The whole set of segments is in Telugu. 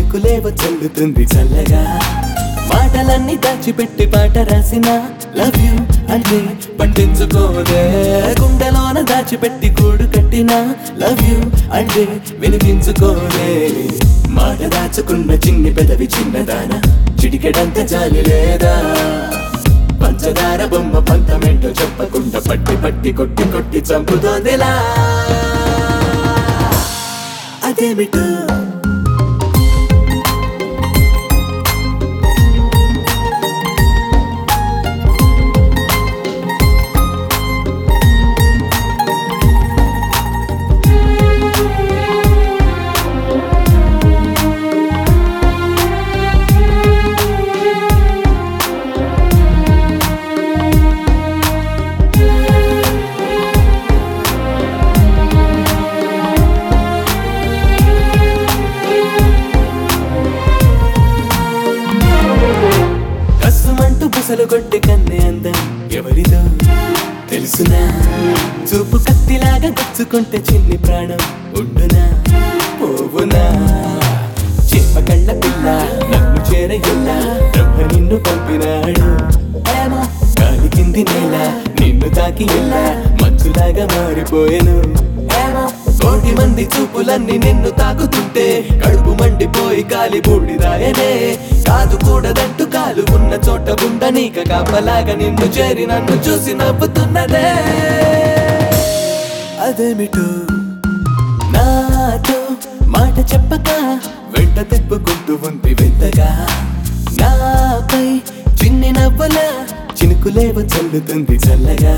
చినుకులేవో చల్లుతుంది చల్లగా మాటలన్నీ దాచిపెట్టి పాట రాసిన లవ్ యూ అంటే పట్టించుకోదే గుండెలోన దాచిపెట్టి కూడు కట్టిన లవ్ యూ అంటే వినిపించుకోదే మాట దాచుకున్న చిన్ని పెదవి చిన్నదాన చిటికెడంత జాలి లేదా పంచదార బొమ్మ పంతమేంటో చెప్పకుండా పట్టి పట్టి కొట్టి కొట్టి చంపుతోందిలా అదేమిటో కసుమంటూ బుసలు కొట్టి కన్నే అందం ఎవరిదో తెలుసునా చూపు కత్తిలాగా గుచ్చుకుంటే చిన్ని ప్రాణం ఉండునా పోవునా చేప కళ్ళ పిల్ల నన్ను చేరయ్యల్లా బ్రహ్మ నిన్ను పంపినాడు ఏమో గాలి కింది నేల నిన్ను తాకి ఎల్లా మంచులాగా మారిపోయెను ఏమో కోటి మంది చూపులన్నీ నిన్ను తాకుతుంటే కడుపు మండిపోయి కాలి బూడిదాయనే కాదు కూడదంటూ కాలు ఉన్న చోట ఉండనీక కాపలాగా నిన్ను చేరి నన్ను చూసి నవ్వుతున్నదే అదేమిటో నాతో మాట చెప్పక వెంట తిప్పుకుంటూ ఉంది వింతగా నాపై చిన్ని నవ్వుల చినుకులేవో చల్లుతుంది చల్లగా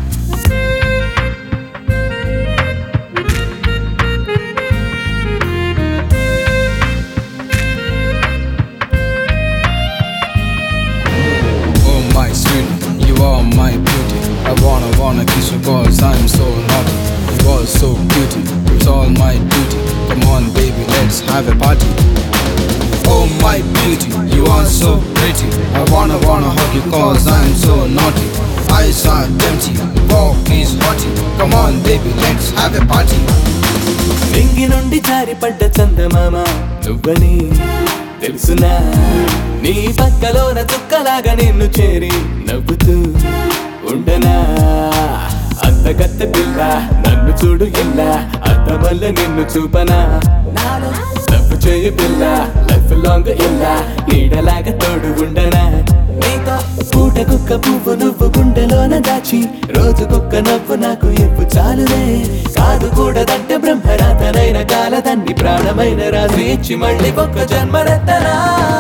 Oh my sweet, you are my beauty. I wanna wanna kiss you cause I'm so naughty. You are so beauty, it's all my duty. Come on baby, let's have a party. Oh my beauty, you are so pretty. I wanna wanna hug you cause I'm so naughty. Eyes are empty, walk is hotty. Come on baby, let's have a party. నింగి నుండి జారిపడ్డ చందమామ నువ్వని తెలుసునా నీ పక్కలోన చుక్కలాగా నిన్ను చేరి నవ్వుతూ ఉండనా అంతకత్త పిల్ల నన్ను చూడు ఇలా అద్దమల్ల నిన్ను చూపనా తప్పు చేయు పిల్ల లైఫ్ లాంగ్ ఇలా నీడలాగా తోడు ఉండనా నీతో పూట కుక్క పువ్వు నువ్వు గుండెలోన దాచి రోజుకొక్క నవ్వు నాకు ఎప్పు చాలునే కాదు కూడదంటే బ్రహ్మరాతనైన కాలదన్ని ప్రాణమైన రాజు ఇచ్చి మళ్ళీ ఒక్క జన్మరెత్తనా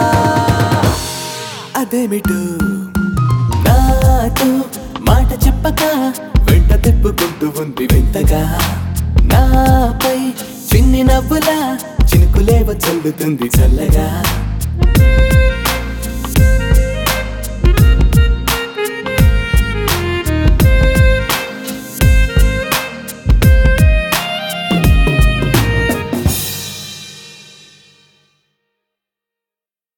అదేమిటో నాతో మాట చెప్పక వెంట తిప్పుకుంటూ ఉంది వింతగా నాపై చిన్ని నవ్వులా చినుకులేవ చల్లుతుంది చల్లగా